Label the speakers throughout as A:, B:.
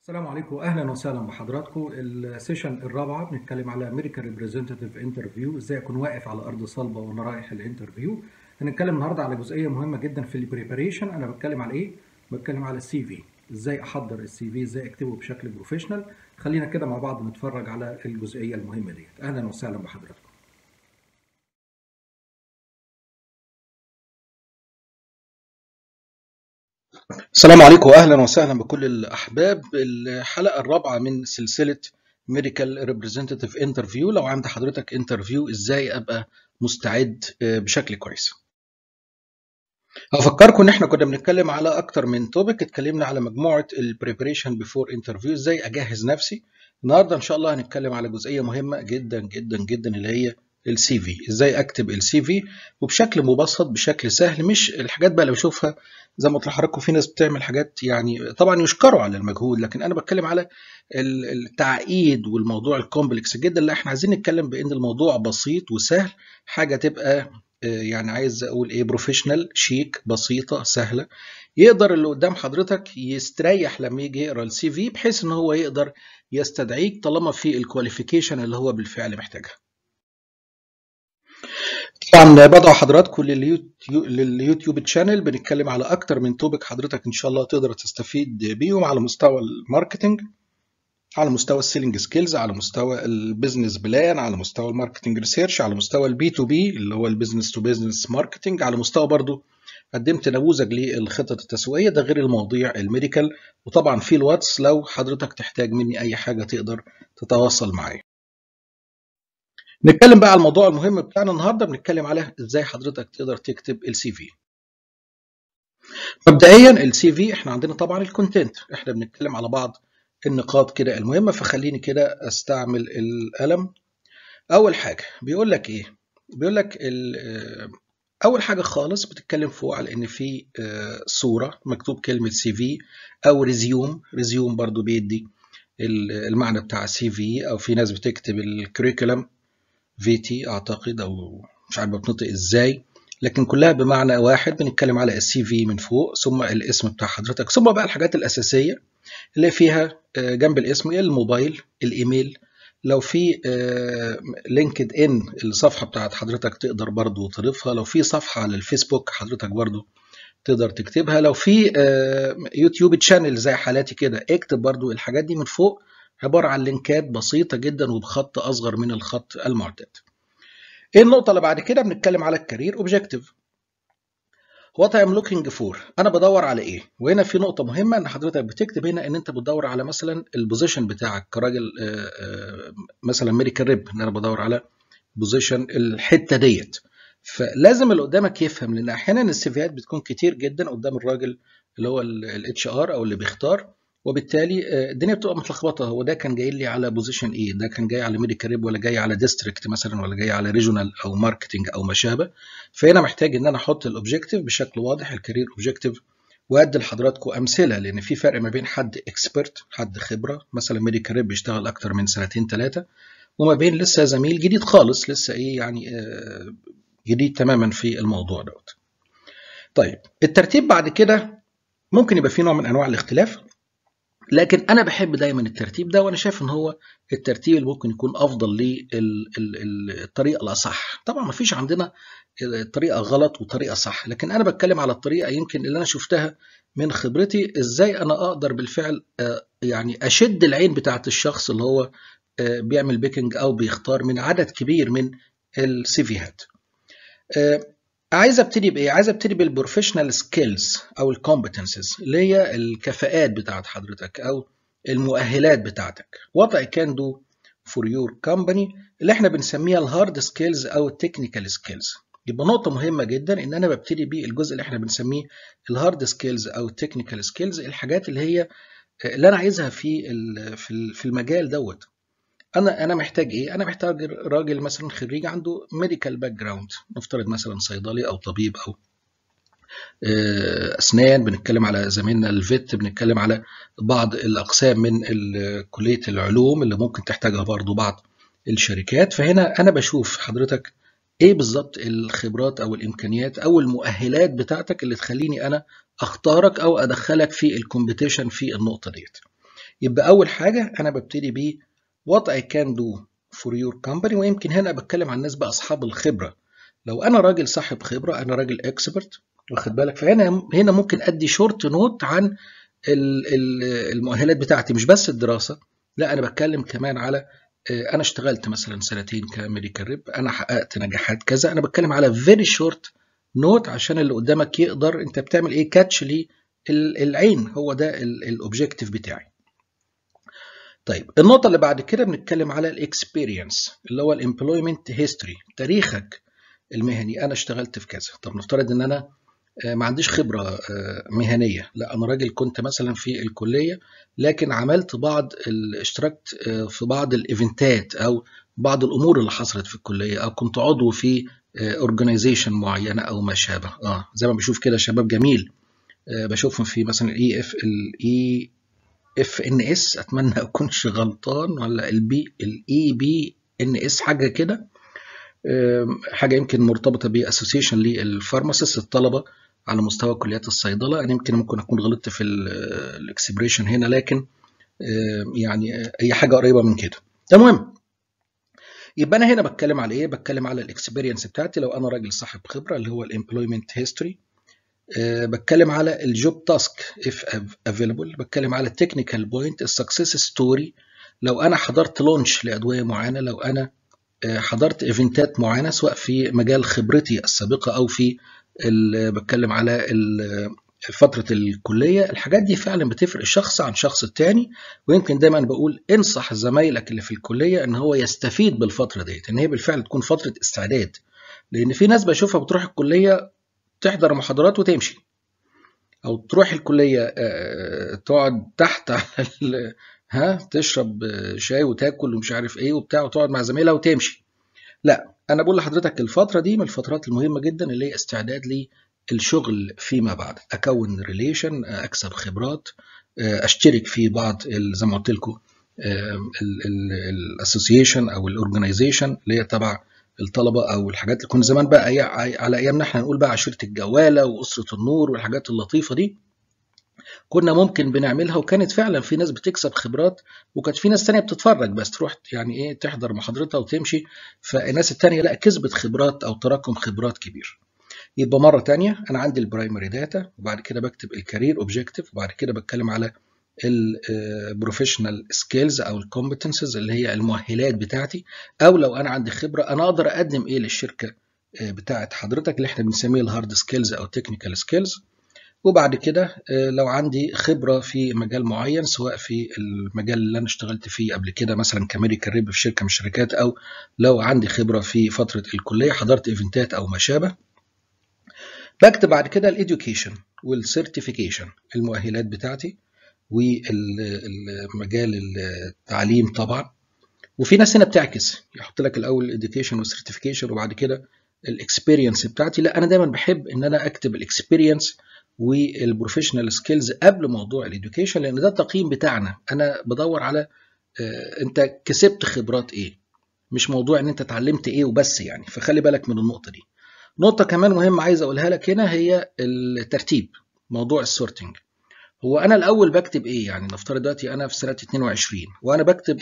A: السلام عليكم اهلا وسهلا بحضراتكم السيشن الرابعه بنتكلم على ميديكال ريبريزنتيف انترفيو ازاي اكون واقف على ارض صلبه وانا رايح الانترفيو هنتكلم النهارده على جزئيه مهمه جدا في البريباريشن انا بتكلم على ايه بتكلم على السي في ازاي احضر السي في ازاي اكتبه بشكل بروفيشنال خلينا كده مع بعض نتفرج على الجزئيه المهمه ديت اهلا وسهلا بحضراتكم السلام عليكم واهلا وسهلا بكل الاحباب الحلقه الرابعه من سلسله ميديكال ريبريزنتيف انترفيو لو عند حضرتك انترفيو ازاي ابقى مستعد بشكل كويس هفكركم ان احنا كنا بنتكلم على اكتر من توبيك اتكلمنا على مجموعه البريبريشن بيفور انترفيو ازاي اجهز نفسي النهارده ان شاء الله هنتكلم على جزئيه مهمه جدا جدا جدا اللي هي السي في ازاي اكتب السي في وبشكل مبسط بشكل سهل مش الحاجات بقى اللي بشوفها زي ما قلت لحضراتكم في ناس بتعمل حاجات يعني طبعا يشكروا على المجهود لكن انا بتكلم على التعقيد والموضوع الكومبلكس جدا لا احنا عايزين نتكلم بان الموضوع بسيط وسهل حاجه تبقى يعني عايز اقول ايه بروفيشنال شيك بسيطه سهله يقدر اللي قدام حضرتك يستريح لما يجي يقرا السي في بحيث ان هو يقدر يستدعيك طالما في الكواليفيكيشن اللي هو بالفعل محتاجها طبعا بدعو حضراتكم لليوتيوب, لليوتيوب تشانل بنتكلم على اكتر من توبك حضرتك ان شاء الله تقدر تستفيد بيهم على مستوى الماركتنج على مستوى السيلينج سكيلز على مستوى البيزنس بلان على مستوى الماركتنج ريسيرش على مستوى البي تو بي اللي هو البيزنس تو بيزنس ماركتنج على مستوى برضو قدمت نموذج للخطط التسويقيه ده غير المواضيع الميديكال وطبعا في الواتس لو حضرتك تحتاج مني اي حاجه تقدر تتواصل معايا نتكلم بقى على الموضوع المهم بتاعنا النهارده بنتكلم على ازاي حضرتك تقدر تكتب السي في مبدئيا السي في احنا عندنا طبعا الكونتنت احنا بنتكلم على بعض النقاط كده المهمه فخليني كده استعمل القلم اول حاجه بيقول لك ايه بيقول لك اول حاجه خالص بتتكلم فوق على ان في صوره مكتوب كلمه سي في او ريزيوم ريزيوم برضو بيدي المعنى بتاع سي في او في ناس بتكتب الكريكولم فيتي اعتقد او مش عارف بتنطق ازاي لكن كلها بمعنى واحد بنتكلم على السي في من فوق ثم الاسم بتاع حضرتك ثم بقى الحاجات الاساسيه اللي فيها جنب الاسم الموبايل الايميل لو في لينكد ان الصفحه بتاعت حضرتك تقدر برضو تضيفها لو في صفحه على الفيسبوك حضرتك برضو تقدر تكتبها لو في يوتيوب تشانل زي حالاتي كده اكتب برضو الحاجات دي من فوق عبارة عن لينكات بسيطة جدا وبخط أصغر من الخط المعتاد. إيه النقطة اللي بعد كده بنتكلم على الكارير أوبجيكتيف. وات اي ام لوكينج فور انا بدور على ايه وهنا في نقطه مهمه ان حضرتك بتكتب هنا ان انت بتدور على مثلا البوزيشن بتاعك كراجل مثلا ميديكال ريب ان انا بدور على بوزيشن الحته ديت فلازم اللي قدامك يفهم لان احيانا السيفيات بتكون كتير جدا قدام الراجل اللي هو الاتش ار او اللي بيختار وبالتالي الدنيا بتبقى متلخبطه هو ده كان جاي لي على بوزيشن ايه ده كان جاي على ميديكال ريب ولا جاي على ديستريكت مثلا ولا جاي على ريجونال او ماركتنج او ما شابه فهنا محتاج ان انا احط الاوبجيكتيف بشكل واضح الكارير اوبجيكتيف وادي لحضراتكم امثله لان في فرق ما بين حد اكسبرت حد خبره مثلا ميديكال ريب بيشتغل اكتر من سنتين ثلاثه وما بين لسه زميل جديد خالص لسه ايه يعني جديد تماما في الموضوع دوت طيب الترتيب بعد كده ممكن يبقى فيه نوع من انواع الاختلاف لكن انا بحب دايما الترتيب ده وانا شايف ان هو الترتيب اللي ممكن يكون افضل للطريقه الاصح طبعا ما فيش عندنا طريقه غلط وطريقه صح لكن انا بتكلم على الطريقه يمكن اللي انا شفتها من خبرتي ازاي انا اقدر بالفعل يعني اشد العين بتاعه الشخص اللي هو بيعمل بيكنج او بيختار من عدد كبير من السيفيهات عايز ابتدي بايه؟ عايز ابتدي بالبروفيشنال سكيلز او الكومبتنسز اللي هي الكفاءات بتاعت حضرتك او المؤهلات بتاعتك. What I can do for your company اللي احنا بنسميها الهارد سكيلز او التكنيكال سكيلز. يبقى نقطة مهمة جدا ان انا ببتدي بالجزء اللي احنا بنسميه الهارد سكيلز او التكنيكال سكيلز الحاجات اللي هي اللي انا عايزها في في المجال دوت. انا انا محتاج ايه انا محتاج راجل مثلا خريج عنده ميديكال باك جراوند نفترض مثلا صيدلي او طبيب او اسنان بنتكلم على زميلنا الفيت بنتكلم على بعض الاقسام من كليه العلوم اللي ممكن تحتاجها برضو بعض الشركات فهنا انا بشوف حضرتك ايه بالظبط الخبرات او الامكانيات او المؤهلات بتاعتك اللي تخليني انا اختارك او ادخلك في الكومبيتيشن في النقطه ديت يبقى اول حاجه انا ببتدي ب what I can do for your company ويمكن هنا بتكلم عن الناس بقى اصحاب الخبره لو انا راجل صاحب خبره انا راجل اكسبرت واخد بالك فهنا هنا ممكن ادي شورت نوت عن المؤهلات بتاعتي مش بس الدراسه لا انا بتكلم كمان على انا اشتغلت مثلا سنتين كميديكال ريب انا حققت نجاحات كذا انا بتكلم على فيري شورت نوت عشان اللي قدامك يقدر انت بتعمل ايه كاتش للعين هو ده الاوبجيكتيف بتاعي طيب النقطة اللي بعد كده بنتكلم على الاكسبيرينس اللي هو الامبلويمنت هيستوري تاريخك المهني انا اشتغلت في كذا طب نفترض ان انا ما عنديش خبرة مهنية لا أنا راجل كنت مثلا في الكلية لكن عملت بعض اشتركت في بعض الإيفنتات أو بعض الأمور اللي حصلت في الكلية أو كنت عضو في اورجانيزيشن معينة أو ما شابه اه زي ما بشوف كده شباب جميل بشوفهم في مثلا الاي اف الاي اف ان اس اتمنى اكونش غلطان ولا البي الاي بي ان اس حاجه كده حاجه يمكن مرتبطه باسوسيشن للفارماسيست الطلبه على مستوى كليات الصيدله انا يمكن ممكن اكون غلطت في الاكسبريشن هنا لكن يعني اي حاجه قريبه من كده المهم يبقى انا هنا بتكلم على ايه بتكلم على الاكسبيرينس بتاعتي لو انا راجل صاحب خبره اللي هو الامبلويمنت هيستوري أه بتكلم على الجوب تاسك اف افيلبل بتكلم على التكنيكال بوينت السكسس ستوري لو انا حضرت لونش لادويه معينه لو انا حضرت ايفنتات معينه سواء في مجال خبرتي السابقه او في بتكلم على فترة الكلية الحاجات دي فعلا بتفرق الشخص عن شخص التاني ويمكن دايما بقول انصح زمايلك اللي في الكلية ان هو يستفيد بالفترة ديت ان هي بالفعل تكون فترة استعداد لان في ناس بشوفها بتروح الكلية تحضر محاضرات وتمشي او تروح الكلية تقعد تحت على ها تشرب شاي وتاكل ومش عارف ايه وبتاع وتقعد مع زميلها وتمشي لا انا بقول لحضرتك الفتره دي من الفترات المهمه جدا اللي هي استعداد للشغل فيما بعد اكون ريليشن اكسب خبرات اشترك في بعض زي ما قلت لكم الاسوسيشن او الاورجنايزيشن اللي هي تبع الطلبه او الحاجات اللي كنا زمان بقى على ايامنا احنا نقول بقى عشيره الجواله واسره النور والحاجات اللطيفه دي كنا ممكن بنعملها وكانت فعلا في ناس بتكسب خبرات وكانت في ناس تانية بتتفرج بس تروح يعني ايه تحضر محاضرتها وتمشي فالناس التانية لا كسبت خبرات او تراكم خبرات كبير يبقى مرة تانية انا عندي البرايمري داتا وبعد كده بكتب الكارير اوبجيكتيف وبعد كده بتكلم على البروفيشنال سكيلز او الكومبتنسز اللي هي المؤهلات بتاعتي او لو انا عندي خبرة انا اقدر اقدم ايه للشركة بتاعت حضرتك اللي احنا بنسميه الهارد سكيلز او تكنيكال سكيلز وبعد كده لو عندي خبره في مجال معين سواء في المجال اللي انا اشتغلت فيه قبل كده مثلا كميديكال ريب في شركه من الشركات او لو عندي خبره في فتره الكليه حضرت ايفنتات او ما شابه بكتب بعد كده الاديوكيشن والسيرتيفيكيشن المؤهلات بتاعتي والمجال التعليم طبعا وفي ناس هنا بتعكس يحط لك الاول الاديوكيشن والسيرتيفيكيشن وبعد كده الاكسبيرينس بتاعتي لا انا دايما بحب ان انا اكتب الاكسبيرينس والبروفيشنال سكيلز قبل موضوع الاديوكيشن لان ده التقييم بتاعنا انا بدور على انت كسبت خبرات ايه مش موضوع ان انت اتعلمت ايه وبس يعني فخلي بالك من النقطه دي نقطه كمان مهمه عايز اقولها لك هنا هي الترتيب موضوع السورتنج هو انا الاول بكتب ايه يعني نفترض دلوقتي انا في سنه 22 وانا بكتب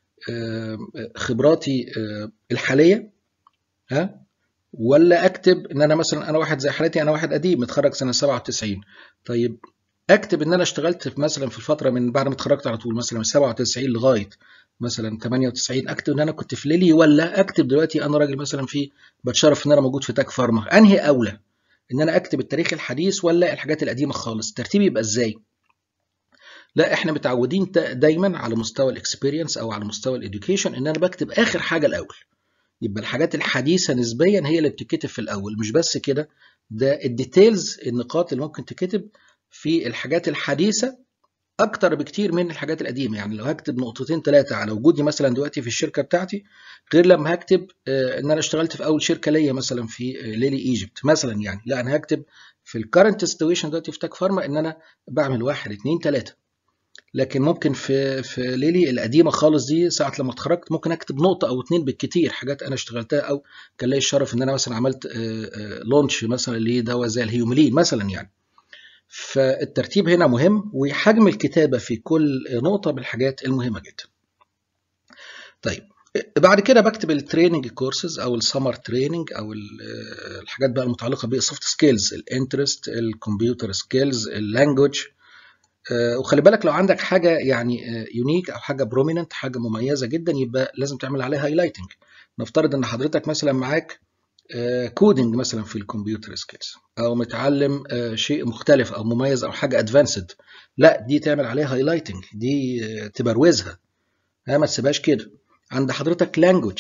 A: خبراتي الحاليه ها ولا اكتب ان انا مثلا انا واحد زي حالتي انا واحد قديم متخرج سنه 97 طيب اكتب ان انا اشتغلت في مثلا في الفتره من بعد ما اتخرجت على طول مثلا من 97 لغايه مثلا 98 اكتب ان انا كنت في ليلي ولا اكتب دلوقتي انا راجل مثلا في بتشرف ان انا موجود في تاك فارما انهي اولى ان انا اكتب التاريخ الحديث ولا الحاجات القديمه خالص ترتيبي يبقى ازاي لا احنا متعودين دايما على مستوى الاكسبيرينس او على مستوى الاديوكيشن ان انا بكتب اخر حاجه الاول يبقى الحاجات الحديثه نسبيا هي اللي بتتكتب في الاول مش بس كده ده الديتيلز النقاط اللي ممكن تكتب في الحاجات الحديثه اكتر بكتير من الحاجات القديمه يعني لو هكتب نقطتين ثلاثه على وجودي مثلا دلوقتي في الشركه بتاعتي غير لما هكتب ان انا اشتغلت في اول شركه ليا مثلا في ليلي ايجيبت مثلا يعني لا انا هكتب في الكرنت سيتويشن دلوقتي في تاك فارما ان انا بعمل واحد اثنين ثلاثه لكن ممكن في في ليلي القديمه خالص دي ساعه لما اتخرجت ممكن اكتب نقطه او اتنين بالكتير حاجات انا اشتغلتها او كان لي الشرف ان انا مثلا عملت لونش مثلا لدواء زي الهيوميلين مثلا يعني فالترتيب هنا مهم وحجم الكتابة في كل نقطة بالحاجات المهمة جدا طيب بعد كده بكتب التريننج كورسز او السمر تريننج او الحاجات بقى المتعلقه بالسوفت سكيلز الانترست الكمبيوتر سكيلز اللانجوج وخلي بالك لو عندك حاجه يعني يونيك او حاجه بروميننت حاجه مميزه جدا يبقى لازم تعمل عليها هايلايتنج نفترض ان حضرتك مثلا معاك كودنج مثلا في الكمبيوتر سكيلز او متعلم شيء مختلف او مميز او حاجه ادفانسد لا دي تعمل عليها هايلايتنج دي تبروزها ما تسيبهاش كده عند حضرتك لانجوج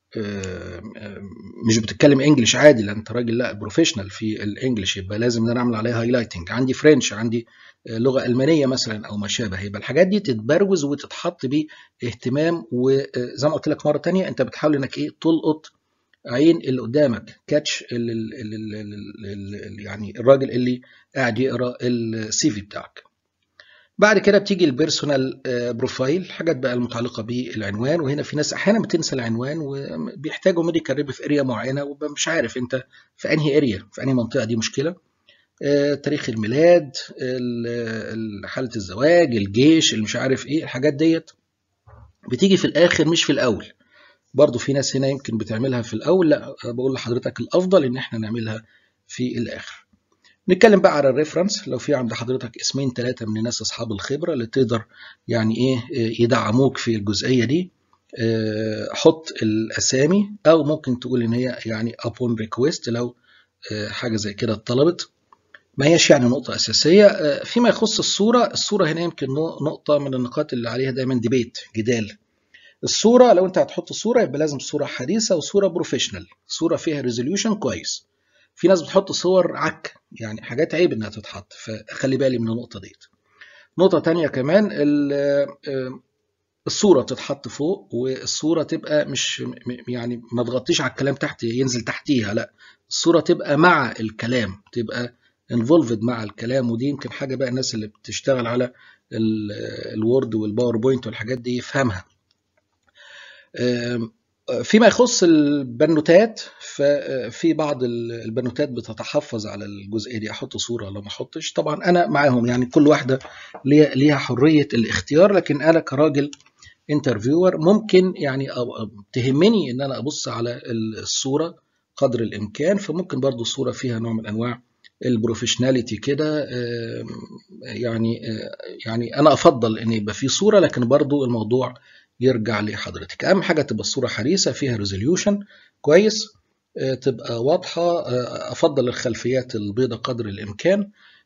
A: مش بتتكلم انجلش عادي لان انت راجل لا بروفيشنال في الانجليش يبقى لازم ان انا اعمل عليها هايلايتنج عندي فرنش عندي لغه المانيه مثلا او ما شابه يبقى الحاجات دي تتبروز وتتحط باهتمام وزي ما قلت لك مره ثانيه انت بتحاول انك ايه تلقط عين اللي قدامك كاتش ال ال ال ال يعني الراجل اللي قاعد يقرا السي في بتاعك بعد كده بتيجي البيرسونال بروفايل حاجات بقى المتعلقه بالعنوان وهنا في ناس احيانا بتنسى العنوان وبيحتاجوا ميديكال ريب في اريا معينه ومش عارف انت في انهي اريا في انهي منطقه دي مشكله تاريخ الميلاد حاله الزواج الجيش اللي مش عارف ايه الحاجات ديت بتيجي في الاخر مش في الاول برضو في ناس هنا يمكن بتعملها في الاول لا بقول لحضرتك الافضل ان احنا نعملها في الاخر نتكلم بقى على الريفرنس لو في عند حضرتك اسمين ثلاثة من الناس أصحاب الخبرة اللي تقدر يعني إيه يدعموك في الجزئية دي حط الأسامي أو ممكن تقول إن هي يعني upon request لو حاجة زي كده اتطلبت ما هيش يعني نقطة أساسية فيما يخص الصورة الصورة هنا يمكن نقطة من النقاط اللي عليها دايما ديبيت جدال الصورة لو أنت هتحط صورة يبقى لازم صورة حديثة وصورة بروفيشنال صورة فيها ريزوليوشن كويس في ناس بتحط صور عك يعني حاجات عيب انها تتحط فخلي بالي من النقطه ديت نقطه تانية كمان الصوره تتحط فوق والصوره تبقى مش يعني ما تغطيش على الكلام تحت ينزل تحتيها لا الصوره تبقى مع الكلام تبقى انفولفد مع الكلام ودي يمكن حاجه بقى الناس اللي بتشتغل على الوورد والباوربوينت والحاجات دي يفهمها فيما يخص البنوتات ففي بعض البنوتات بتتحفظ على الجزئيه دي احط صوره ولا ما احطش طبعا انا معاهم يعني كل واحده ليها حريه الاختيار لكن انا كراجل انترفيور ممكن يعني تهمني ان انا ابص على الصوره قدر الامكان فممكن برضو الصوره فيها نوع من انواع البروفيشناليتي كده يعني يعني انا افضل ان يبقى في صوره لكن برضو الموضوع يرجع لحضرتك اهم حاجه تبقى الصوره حديثه فيها ريزوليوشن كويس تبقى واضحه افضل الخلفيات البيضاء قدر الامكان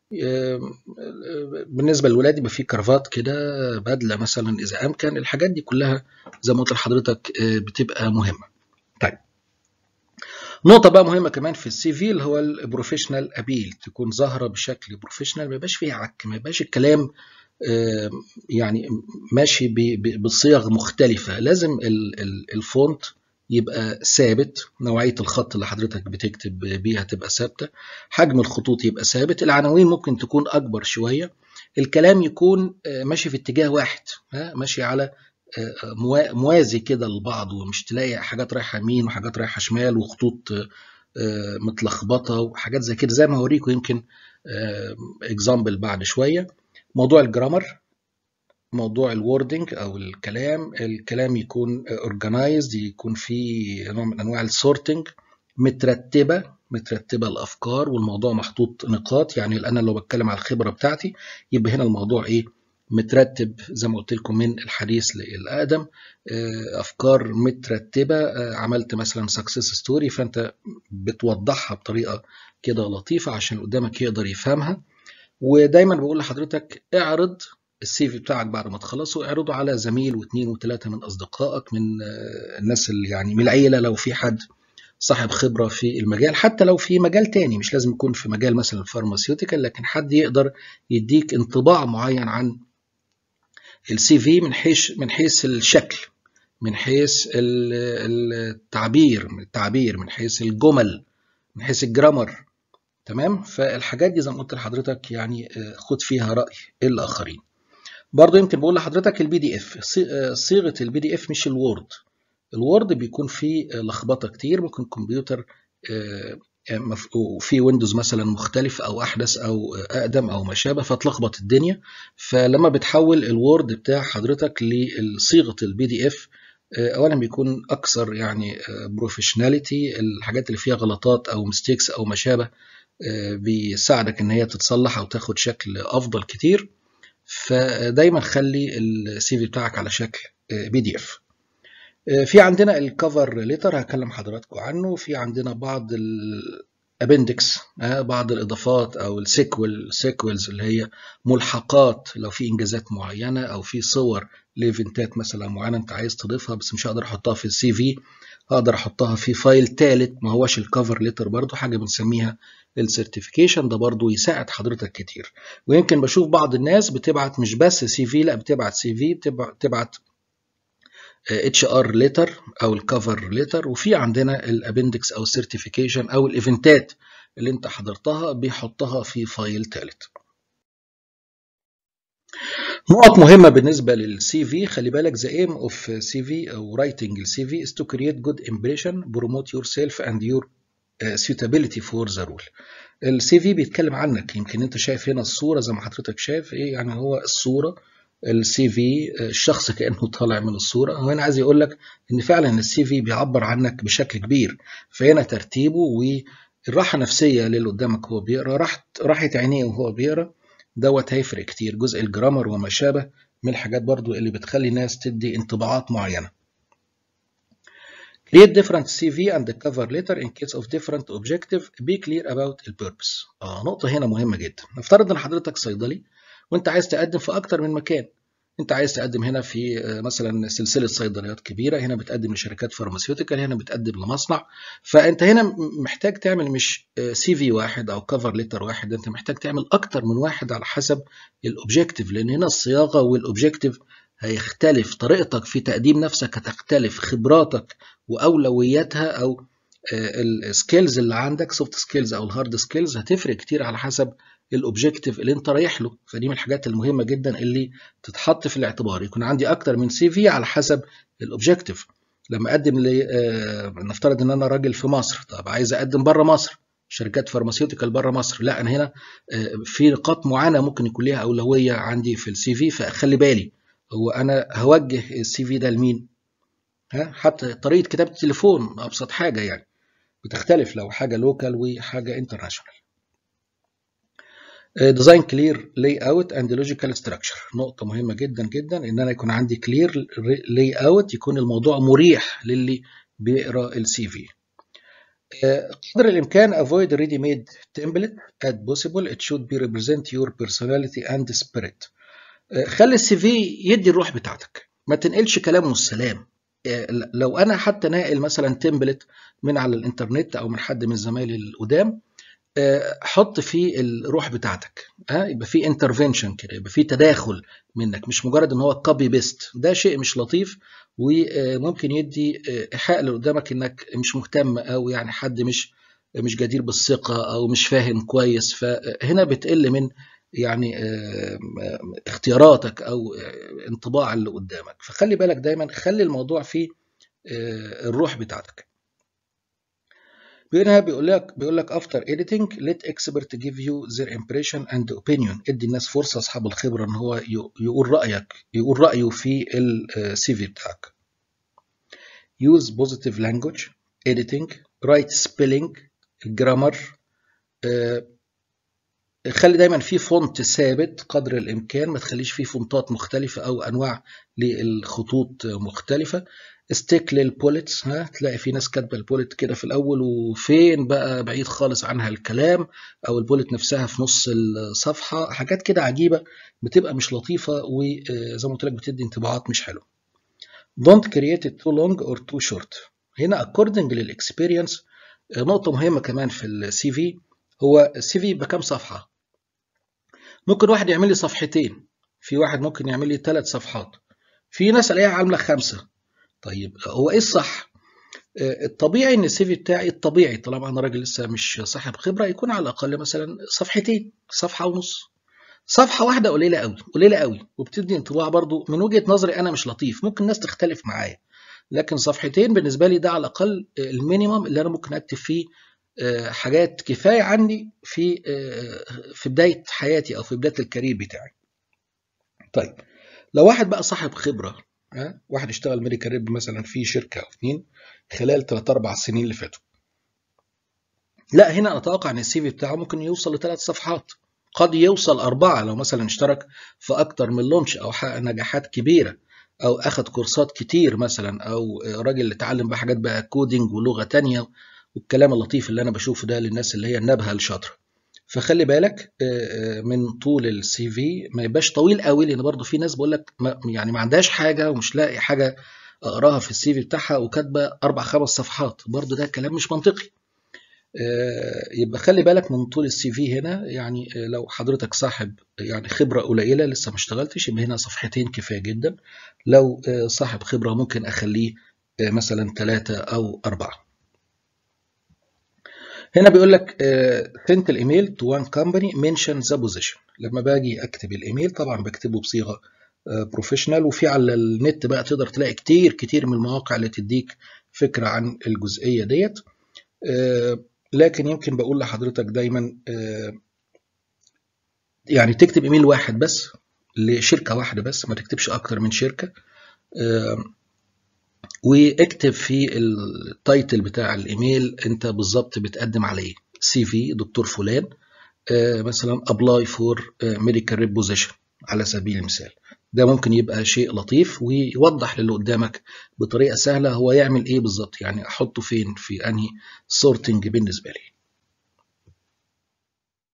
A: بالنسبه للولاد يبقى في كرافات كده بدله مثلا اذا امكن الحاجات دي كلها زي ما قلت لحضرتك بتبقى مهمه طيب نقطة بقى مهمة كمان في السي في اللي هو البروفيشنال ابيل تكون ظاهرة بشكل بروفيشنال ما يبقاش فيها عك ما يبقاش الكلام يعني ماشي بصيغ مختلفة لازم الفونت يبقى ثابت نوعية الخط اللي حضرتك بتكتب بيها تبقى ثابتة حجم الخطوط يبقى ثابت العناوين ممكن تكون أكبر شوية الكلام يكون ماشي في اتجاه واحد ماشي على موازي كده لبعض ومش تلاقي حاجات رايحة يمين وحاجات رايحة شمال وخطوط متلخبطة وحاجات زي كده زي ما هوريكم يمكن اكزامبل بعد شوية موضوع الجرامر موضوع الوردنج او الكلام الكلام يكون اورجنايزد يكون فيه نوع من انواع السورتنج مترتبه مترتبه الافكار والموضوع محطوط نقاط يعني انا لو بتكلم على الخبره بتاعتي يبقى هنا الموضوع ايه مترتب زي ما قلت لكم من الحديث للاقدم افكار مترتبه عملت مثلا سكسس ستوري فانت بتوضحها بطريقه كده لطيفه عشان قدامك يقدر يفهمها ودايما بقول لحضرتك اعرض السي في بتاعك بعد ما تخلصه اعرضه على زميل واثنين وثلاثه من اصدقائك من الناس اللي يعني من العيله لو في حد صاحب خبره في المجال حتى لو في مجال تاني مش لازم يكون في مجال مثلا الفارماسيوتيكال لكن حد يقدر يديك انطباع معين عن السي في من حيث من حيث الشكل من حيث التعبير التعبير من حيث الجمل من حيث الجرامر تمام فالحاجات دي زي ما قلت لحضرتك يعني خد فيها راي الاخرين برضو يمكن بقول لحضرتك البي دي اف صيغه البي دي اف مش الوورد الوورد بيكون فيه لخبطه كتير ممكن الكمبيوتر وفي ويندوز مثلا مختلف او احدث او اقدم او ما شابه فتلخبط الدنيا فلما بتحول الوورد بتاع حضرتك لصيغه البي دي اف اولا بيكون اكثر يعني بروفيشناليتي الحاجات اللي فيها غلطات او ميستيكس او ما شابه بيساعدك ان هي تتصلح او تاخد شكل افضل كتير فدايما خلي السي في بتاعك على شكل بي دي اف في عندنا الكفر ليتر هكلم حضراتكم عنه في عندنا بعض الابندكس بعض الاضافات او السيكوال سيكوالز اللي هي ملحقات لو في انجازات معينه او في صور لايفنتات مثلا معينه انت عايز تضيفها بس مش هقدر احطها في السي في هقدر احطها في فايل ثالث ما هوش الكفر ليتر برضو حاجه بنسميها السيرتيفيكيشن ده برضو يساعد حضرتك كتير ويمكن بشوف بعض الناس بتبعت مش بس سي في لا بتبعت سي في بتبعت اتش ار ليتر او الكفر ليتر وفي عندنا الابندكس او السيرتيفيكيشن او الايفنتات اللي انت حضرتها بيحطها في فايل ثالث نقط مهمة بالنسبة للسي في خلي بالك the aim of CV أو writing السي في is to create good impression promote yourself and your suitability for the role السي في بيتكلم عنك يمكن انت شايف هنا الصورة زي ما حضرتك شايف ايه يعني هو الصورة السي في الشخص كانه طالع من الصوره وانا عايز يقول لك ان فعلا السي في بيعبر عنك بشكل كبير فهنا ترتيبه والراحه النفسيه للي قدامك وهو بيقرا راحه راحه عينيه وهو بيقرا دوت هيفرق كتير جزء الجرامر وما شابه من الحاجات برضو اللي بتخلي الناس تدي انطباعات معينه Create different CV and the cover letter in case of different objective. Be clear about the purpose. آه نقطة هنا مهمة جدا. نفترض إن حضرتك صيدلي وانت عايز تقدم في اكتر من مكان انت عايز تقدم هنا في مثلا سلسله صيدليات كبيره هنا بتقدم لشركات فارماسيوتيكال هنا بتقدم لمصنع فانت هنا محتاج تعمل مش سي في واحد او كفر ليتر واحد انت محتاج تعمل اكتر من واحد على حسب الاوبجيكتيف لان هنا الصياغه والاوبجيكتيف هيختلف طريقتك في تقديم نفسك هتختلف خبراتك واولوياتها او السكيلز اللي عندك سوفت سكيلز او الهارد سكيلز هتفرق كتير على حسب الاوبجيكتيف اللي انت رايح له فدي من الحاجات المهمه جدا اللي تتحط في الاعتبار يكون عندي اكتر من سي في على حسب الاوبجيكتيف لما اقدم لي آه نفترض ان انا راجل في مصر طب عايز اقدم بره مصر شركات فارماسيوتيكال بره مصر لا انا هنا آه في نقاط معينه ممكن يكون ليها اولويه عندي في السي في فاخلي بالي هو انا هوجه السي في ده لمين ها حتى طريقه كتابه التليفون ابسط حاجه يعني بتختلف لو حاجه لوكال وحاجه انترناشونال ديزاين كلير لاي اوت اند لوجيكال ستراكشر نقطه مهمه جدا جدا ان انا يكون عندي كلير لاي اوت يكون الموضوع مريح للي بيقرا السي في قدر الامكان avoid ready made template as possible it should be represent your personality and spirit خلي السي في يدي الروح بتاعتك ما تنقلش كلامه السلام لو انا حتى ناقل مثلا تمبلت من على الانترنت او من حد من زمايلي القدام حط فيه الروح بتاعتك ها يبقى في انترفنشن كده يبقى في تداخل منك مش مجرد ان هو كوبي بيست ده شيء مش لطيف وممكن يدي ايحاء اللي قدامك انك مش مهتم او يعني حد مش مش جدير بالثقه او مش فاهم كويس فهنا بتقل من يعني اختياراتك او انطباع اللي قدامك فخلي بالك دايما خلي الموضوع فيه الروح بتاعتك هنا بيقول لك بيقول لك after editing let expert give you their impression and opinion ادي الناس فرصه اصحاب الخبره ان هو يقول رايك يقول رايه في السي في بتاعك use positive language editing right spelling الجرامر خلي دايما في فونت ثابت قدر الامكان ما تخليش فيه فونتات مختلفه او انواع للخطوط مختلفه استيك للبوليتس ها تلاقي في ناس كاتبه البوليت كده في الاول وفين بقى بعيد خالص عنها الكلام او البوليت نفسها في نص الصفحه حاجات كده عجيبه بتبقى مش لطيفه وزي ما قلت لك بتدي انطباعات مش حلوه don't create it too long or too short هنا according للاكسبيرينس نقطه مهمه كمان في السي في هو السي في بكام صفحه ممكن واحد يعمل لي صفحتين في واحد ممكن يعمل لي ثلاث صفحات في ناس الاقيها عامله خمسه طيب هو ايه الصح الطبيعي ان السي في بتاعي الطبيعي طالما انا راجل لسه مش صاحب خبره يكون على الاقل مثلا صفحتين صفحه ونص صفحه واحده قليله قوي قليله قوي وبتدي انطباع برضو من وجهه نظري انا مش لطيف ممكن الناس تختلف معايا لكن صفحتين بالنسبه لي ده على الاقل المينيمم اللي انا ممكن اكتب فيه حاجات كفايه عني في في بدايه حياتي او في بدايه الكارير بتاعي. طيب لو واحد بقى صاحب خبره ها واحد اشتغل ميديكال ريب مثلا في شركه او اثنين خلال 3 4 سنين اللي فاتوا. لا هنا اتوقع ان السي في بتاعه ممكن يوصل لثلاث صفحات قد يوصل أربعة لو مثلا اشترك في أكتر من لونش أو حقق نجاحات كبيرة أو أخد كورسات كتير مثلا أو راجل اتعلم بقى حاجات بقى كودينج ولغة تانية والكلام اللطيف اللي أنا بشوفه ده للناس اللي هي النبهة الشاطرة فخلي بالك من طول السي في ما يبقاش طويل قوي لان برضه في ناس بقول لك يعني ما عندهاش حاجه ومش لاقي حاجه اقراها في السي في بتاعها وكاتبه اربع خمس صفحات برضه ده كلام مش منطقي يبقى خلي بالك من طول السي في هنا يعني لو حضرتك صاحب يعني خبره قليله لسه ما اشتغلتش يبقى هنا صفحتين كفايه جدا لو صاحب خبره ممكن اخليه مثلا ثلاثه او اربعه هنا بيقول لك send الايميل to one company mention the position لما باجي اكتب الايميل طبعا بكتبه بصيغه بروفيشنال وفي على النت بقى تقدر تلاقي كتير كتير من المواقع اللي تديك فكره عن الجزئيه ديت لكن يمكن بقول لحضرتك دايما يعني تكتب ايميل واحد بس لشركه واحده بس ما تكتبش اكتر من شركه واكتب في التايتل بتاع الايميل انت بالظبط بتقدم عليه سي في دكتور فلان مثلا ابلاي فور ميديكال ريبوزيشن على سبيل المثال ده ممكن يبقى شيء لطيف ويوضح للي قدامك بطريقه سهله هو يعمل ايه بالظبط يعني احطه فين في انهي سورتنج بالنسبه لي